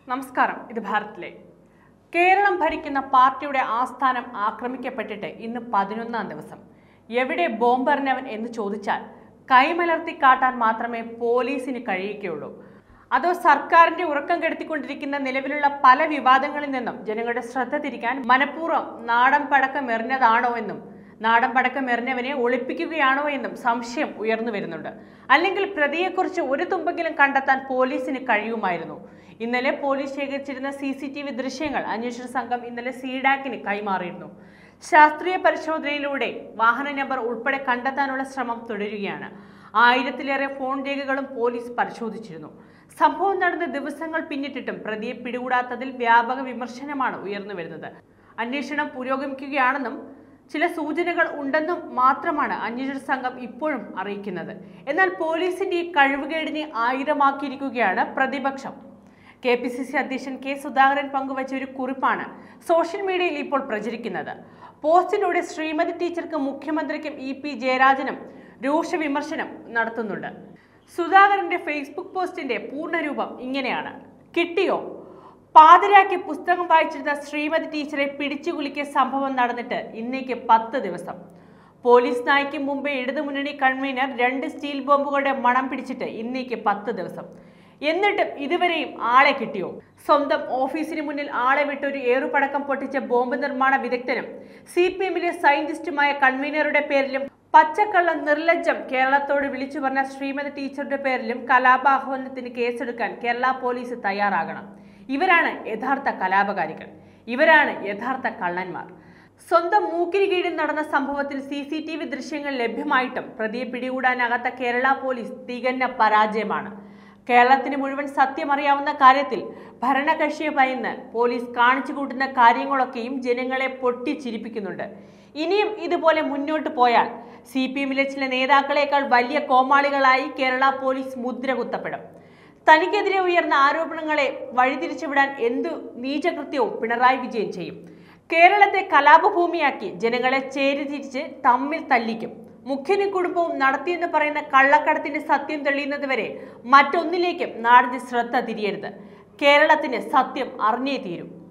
നമസ്കാരം ഇത് ഭാരതിലെ കേരളം ഭരിക്കുന്ന പാർട്ടിയുടെ ആസ്ഥാനം ആക്രമിക്കപ്പെട്ടിട്ട് ഇന്ന് പതിനൊന്നാം ദിവസം എവിടെ ബോംബെറിഞ്ഞവൻ എന്ന് ചോദിച്ചാൽ കൈമലർത്തി കാട്ടാൻ മാത്രമേ പോലീസിന് കഴിയുകയുള്ളൂ അതോ സർക്കാരിന്റെ ഉറക്കം കെടുത്തിക്കൊണ്ടിരിക്കുന്ന നിലവിലുള്ള പല വിവാദങ്ങളിൽ നിന്നും ജനങ്ങളുടെ ശ്രദ്ധ തിരിക്കാൻ മനഃപൂർവ്വം നാടൻ പടക്കം എറിഞ്ഞതാണോ എന്നും നാടൻ പടക്കം എറിഞ്ഞവനെ ഒളിപ്പിക്കുകയാണോ എന്നും സംശയം ഉയർന്നു വരുന്നുണ്ട് അല്ലെങ്കിൽ പ്രതിയെക്കുറിച്ച് ഒരു തുമ്പെങ്കിലും കണ്ടെത്താൻ പോലീസിന് കഴിയുമായിരുന്നു ഇന്നലെ പോലീസ് ശേഖരിച്ചിരുന്ന സി സി ടി വി ദൃശ്യങ്ങൾ അന്വേഷണ സംഘം ഇന്നലെ സീഡാക്കിന് കൈമാറിയിരുന്നു ശാസ്ത്രീയ പരിശോധനയിലൂടെ വാഹന നമ്പർ ഉൾപ്പെടെ കണ്ടെത്താനുള്ള ശ്രമം തുടരുകയാണ് ആയിരത്തിലേറെ ഫോൺ രേഖകളും പോലീസ് പരിശോധിച്ചിരുന്നു സംഭവം നടന്ന ദിവസങ്ങൾ പിന്നിട്ടിട്ടും പ്രതിയെ പിടികൂടാത്തതിൽ വ്യാപക വിമർശനമാണ് ഉയർന്നു വരുന്നത് അന്വേഷണം പുരോഗമിക്കുകയാണെന്നും ചില സൂചനകൾ ഉണ്ടെന്നും മാത്രമാണ് അന്വേഷണ സംഘം ഇപ്പോഴും അറിയിക്കുന്നത് എന്നാൽ പോലീസിന്റെ ഈ കഴിവുകേടിനെ ആയുധമാക്കിയിരിക്കുകയാണ് പ്രതിപക്ഷം കെ പി സി സി അധ്യക്ഷൻ കെ സുധാകരൻ പങ്കുവച്ച ഒരു കുറിപ്പാണ് സോഷ്യൽ മീഡിയയിൽ ഇപ്പോൾ പ്രചരിക്കുന്നത് പോസ്റ്റിലൂടെ ശ്രീമതി ടീച്ചർക്ക് മുഖ്യമന്ത്രിക്കും ഇ പി ജയരാജനും രൂക്ഷ വിമർശനം നടത്തുന്നുണ്ട് സുധാകരന്റെ ഫേസ്ബുക്ക് പോസ്റ്റിന്റെ പൂർണ്ണരൂപം ഇങ്ങനെയാണ് കിട്ടിയോ പാതിരാക്കി പുസ്തകം വായിച്ചിരുന്ന ശ്രീമതി ടീച്ചറെ പിടിച്ചുകുലുക്കിയ സംഭവം നടന്നിട്ട് ഇന്നേക്ക് പത്ത് ദിവസം പോലീസ് നായ്ക്ക് മുമ്പേ ഇടതുമുന്നണി കൺവീനർ രണ്ട് സ്റ്റീൽ ബോംബുകളുടെ മണം പിടിച്ചിട്ട് ഇന്നേക്ക് പത്ത് ദിവസം എന്നിട്ടും ഇതുവരെയും ആളെ കിട്ടിയോ സ്വന്തം ഓഫീസിന് മുന്നിൽ ആളെ വിട്ട് ഒരു ഏറുപടക്കം പൊട്ടിച്ച ബോംബ് നിർമ്മാണ വിദഗ്ധനും സി പി എമ്മിലെ സയന്റിസ്റ്റുമായ കൺവീനറുടെ പേരിലും പച്ചക്കള്ള നിർലജ്ജം കേരളത്തോട് വിളിച്ചു പറഞ്ഞ ശ്രീമതി ടീച്ചറുടെ പേരിലും കലാപാഹ്വാനത്തിന് കേസെടുക്കാൻ കേരള പോലീസ് തയ്യാറാകണം ഇവരാണ് യഥാർത്ഥ കലാപകാരികൾ ഇവരാണ് യഥാർത്ഥ കള്ളന്മാർ സ്വന്തം മൂക്കിന് കീഴിൽ നടന്ന സംഭവത്തിൽ സി സി ടി വി ദൃശ്യങ്ങൾ ലഭ്യമായിട്ടും പ്രതിയെ പിടികൂടാനാകാത്ത കേരള പോലീസ് തികഞ്ഞ പരാജയമാണ് കേരളത്തിന് മുഴുവൻ സത്യം അറിയാവുന്ന കാര്യത്തിൽ ഭരണകക്ഷിയെ ഭയന്ന് പോലീസ് കാണിച്ചു കൂട്ടുന്ന കാര്യങ്ങളൊക്കെയും ജനങ്ങളെ പൊട്ടിച്ചിരിപ്പിക്കുന്നുണ്ട് ഇനിയും ഇതുപോലെ മുന്നോട്ട് പോയാൽ സി പി എമ്മിലെ ചില നേതാക്കളെക്കാൾ വലിയ കോമാളികളായി കേരള പോലീസ് മുദ്ര കുത്തപ്പെടും തനിക്കെതിരെ ഉയർന്ന ആരോപണങ്ങളെ വഴിതിരിച്ചുവിടാൻ എന്തു നീചകൃത്യവും പിണറായി വിജയൻ ചെയ്യും കേരളത്തെ കലാപഭൂമിയാക്കി ജനങ്ങളെ ചേരിതിരിച്ച് തമ്മിൽ തല്ലിക്കും മുഖ്യനും കുടുംബവും നടത്തിയെന്ന് പറയുന്ന കള്ളക്കടത്തിന്റെ സത്യം തെളിയുന്നതുവരെ മറ്റൊന്നിലേക്കും നാടിന്റെ ശ്രദ്ധ തിരിയരുത് കേരളത്തിന് സത്യം അറിഞ്ഞേ തീരും